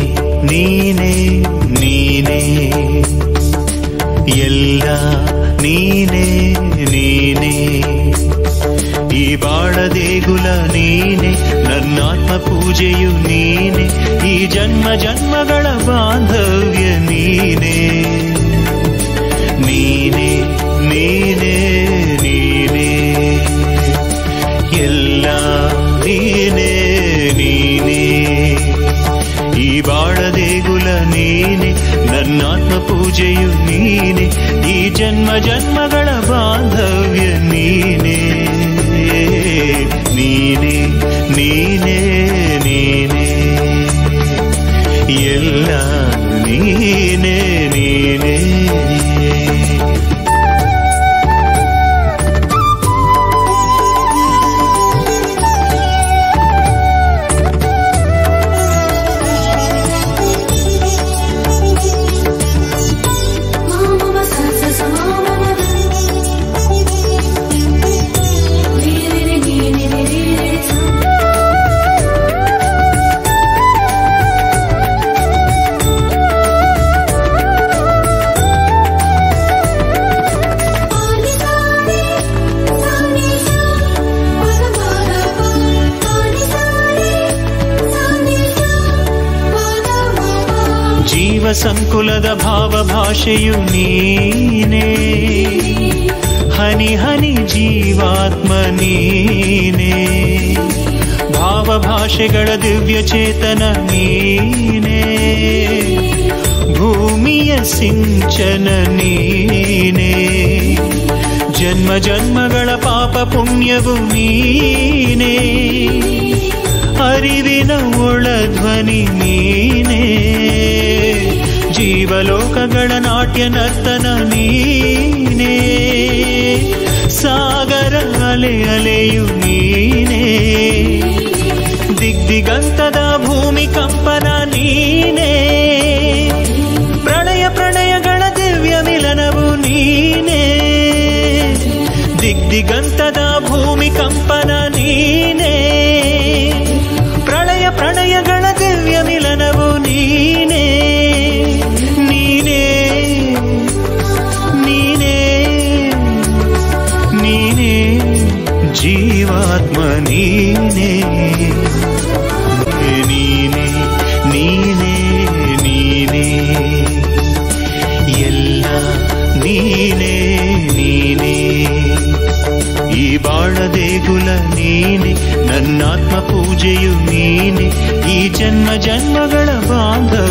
ನೀನೇ ನೀನೇ ಎಲ್ಲ ನೀನೇ ನೀನೇ ಈ ಬಾಳ ದೇಗುಲ ನೀನೆ ನನ್ನಾತ್ಮ ಪೂಜೆಯು ನೀನೆ ಈ ಜನ್ಮ ಜನ್ಮಗಳ ಬಾಂಧವ್ಯ ನೀನೇ ನೀನೇ ನೀನೇ ನೀನೇ ಎಲ್ಲ ನೀನೇ ನೀನೇ ಈ ಬಾಳ ದೇಗುಲ ನೀನೆ ನನ್ನಾತ್ಮ ಪೂಜೆಯು ನೀನೆ ಈ ಜನ್ಮ ಜನ್ಮಗಳ ಬಾಂಧವ್ಯ ನೀನೇ ನೀನೇ ನೀನೇ ನೀನೇ ಎಲ್ಲ ನೀನೇ ನೀನೇ Mama sa sa sa mama Re re re ni ni re re re sa Pani sa re sa ni sa pa pa pa pa Pani sa re sa ni sa pa pa pa ಜೀವ ಸಂಕುಲದ ಭಾವ ಭಾಷೆಯು ನೀನೇ ಹನಿ ಹನಿ ಜೀವಾತ್ಮ ನೀನೇ ಭಾವ ಭಾಷೆಗಳ ದಿವ್ಯ ಚೇತನ ನೀನೇ ಭೂಮಿಯ ಸಿಂಚನ ನೀನೇ ಜನ್ಮ ಜನ್ಮಗಳ ಪಾಪ ಪುಣ್ಯವು ನೀನೇ ಅರಿವಿನ ಒಳಧ್ವನಿ ನೀನೇ ಜೀವಲೋಕಗಳ ನಾಟ್ಯ ನರ್ತನ ನೀನೇ ಸಾಗರ ಅಲೆ ಅಲೆಯು ನೀನೇ ದಿಗ್ದಿಗಂತದ ಭೂಮಿ ಕಂಪನ ನೀನೇ ಪ್ರಣಯ ಪ್ರಣಯಗಳ ದಿವ್ಯ ಮಿಲನವು ನೀನೇ ದಿಗ್ದಿಗಂತದ ಭೂಮಿ ಕಂಪನ ನೀನೇ ಪ್ರಳಯ ಪ್ರಣಯಗಳ ದಿವ್ಯ ಮಿಲನವು ನೀನೇ ನೀನೇ ನೀನೇ ನೀನೇ ಜೀವಾತ್ಮ ನೀನೇ ನೀನೇ ನೀನೇ ನೀನೇ ಎಲ್ಲ ನೀನೇ ನೀನೇ ಈ ಬಾಳ ದೇಗುಲ ನೀನೆ ನನ್ನಾತ್ಮ ಪೂಜೆಯು ನೀನೆ ಈ ಜನ್ಮ ಜನ್ಮಗಳ ಬಾಂಧ